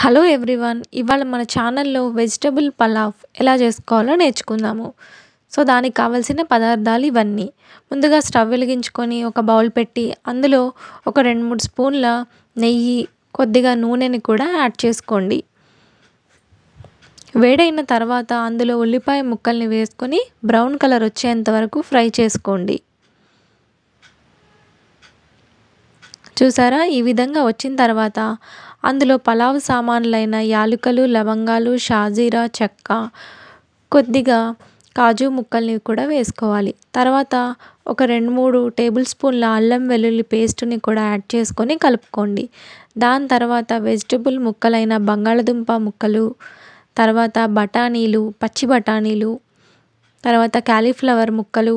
hello everyone ఇవాళ మన ఛానల్లో వెజిటబుల్ పలావ్ ఎలా చేసుకోవాలో నేర్చుకుందాము సో దానికి కావాల్సిన పదార్థాలు ఇవన్నీ ముందుగా స్టవ్ వెలిగించుకొని ఒక బౌల్ పెట్టి అందులో ఒక రెండు మూడు స్పూన్ల నెయ్యి కొద్దిగా నూనెని కూడా యాడ్ చేసుకోండి వేడైన తర్వాత అందులో ఉల్లిపాయ ముక్కల్ని వేసుకొని బ్రౌన్ కలర్ వచ్చేంత వరకు ఫ్రై చేసుకోండి చూసారా ఈ విధంగా వచ్చిన తర్వాత అందులో పలావ్ సామాన్లైన యాలుకలు లవంగాలు షాజీరా చెక్క కొద్దిగా కాజు ముక్కల్ని కూడా వేసుకోవాలి తర్వాత ఒక రెండు మూడు టేబుల్ స్పూన్ల అల్లం వెల్లుల్లి పేస్ట్ని కూడా యాడ్ చేసుకొని కలుపుకోండి దాని తర్వాత వెజిటబుల్ ముక్కలైన బంగాళదుంప ముక్కలు తర్వాత బఠానీలు పచ్చి బఠానీలు తర్వాత క్యాలీఫ్లవర్ ముక్కలు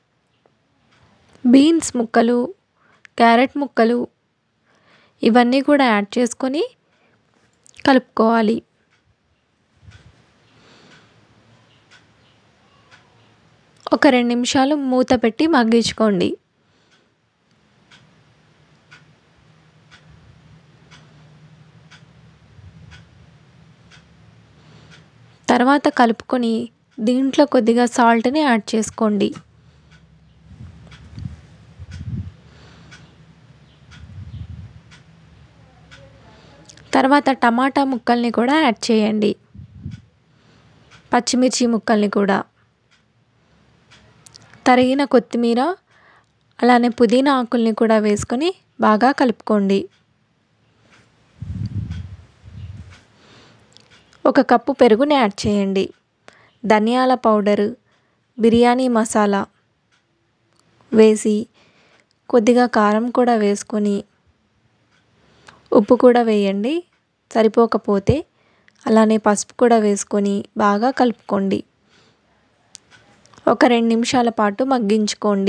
బీన్స్ ముక్కలు క్యారెట్ ముక్కలు ఇవన్నీ కూడా యాడ్ చేసుకొని కలుపుకోవాలి ఒక రెండు నిమిషాలు మూత పెట్టి మగ్గించుకోండి తర్వాత కలుపుకొని దీంట్లో కొద్దిగా సాల్ట్ని యాడ్ చేసుకోండి తర్వాత టమాటా ముక్కల్ని కూడా యాడ్ చేయండి పచ్చిమిర్చి ముక్కల్ని కూడా తరిగిన కొత్తిమీర అలానే పుదీనా ఆకుల్ని కూడా వేసుకొని బాగా కలుపుకోండి ఒక కప్పు పెరుగుని యాడ్ చేయండి ధనియాల పౌడరు బిర్యానీ మసాలా వేసి కొద్దిగా కారం కూడా వేసుకొని ఉప్పు కూడా వేయండి సరిపోకపోతే అలానే పసుపు కూడా వేసుకొని బాగా కలుపుకోండి ఒక రెండు నిమిషాల పాటు మగ్గించుకోండి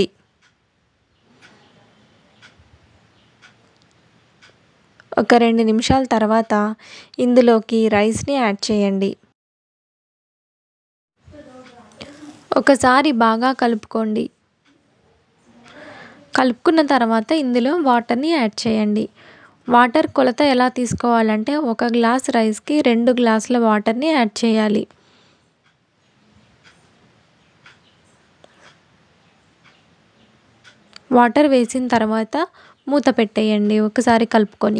ఒక రెండు నిమిషాల తర్వాత ఇందులోకి రైస్ని యాడ్ చేయండి ఒకసారి బాగా కలుపుకోండి కలుపుకున్న తర్వాత ఇందులో వాటర్ని యాడ్ చేయండి వాటర్ కొలత ఎలా తీసుకోవాలంటే ఒక గ్లాస్ రైస్కి రెండు గ్లాసుల వాటర్ని యాడ్ చేయాలి వాటర్ వేసిన తర్వాత మూత పెట్టేయండి ఒకసారి కలుపుకొని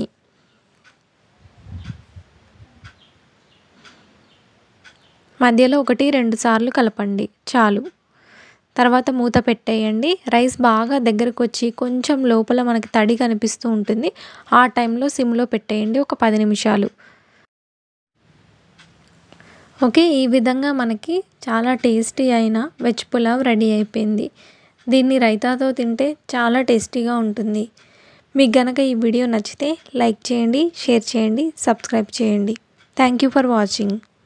మధ్యలో ఒకటి రెండు సార్లు కలపండి చాలు తర్వాత మూత పెట్టేయండి రైస్ బాగా దగ్గరకు వచ్చి కొంచెం లోపల మనకి తడి కనిపిస్తూ ఉంటుంది ఆ టైంలో సిమ్లో పెట్టేయండి ఒక పది నిమిషాలు ఓకే ఈ విధంగా మనకి చాలా టేస్టీ అయిన వెజ్ పులావ్ రెడీ అయిపోయింది దీన్ని రైతాతో తింటే చాలా టేస్టీగా ఉంటుంది మీకు గనక ఈ వీడియో నచ్చితే లైక్ చేయండి షేర్ చేయండి సబ్స్క్రైబ్ చేయండి థ్యాంక్ యూ ఫర్ వాచింగ్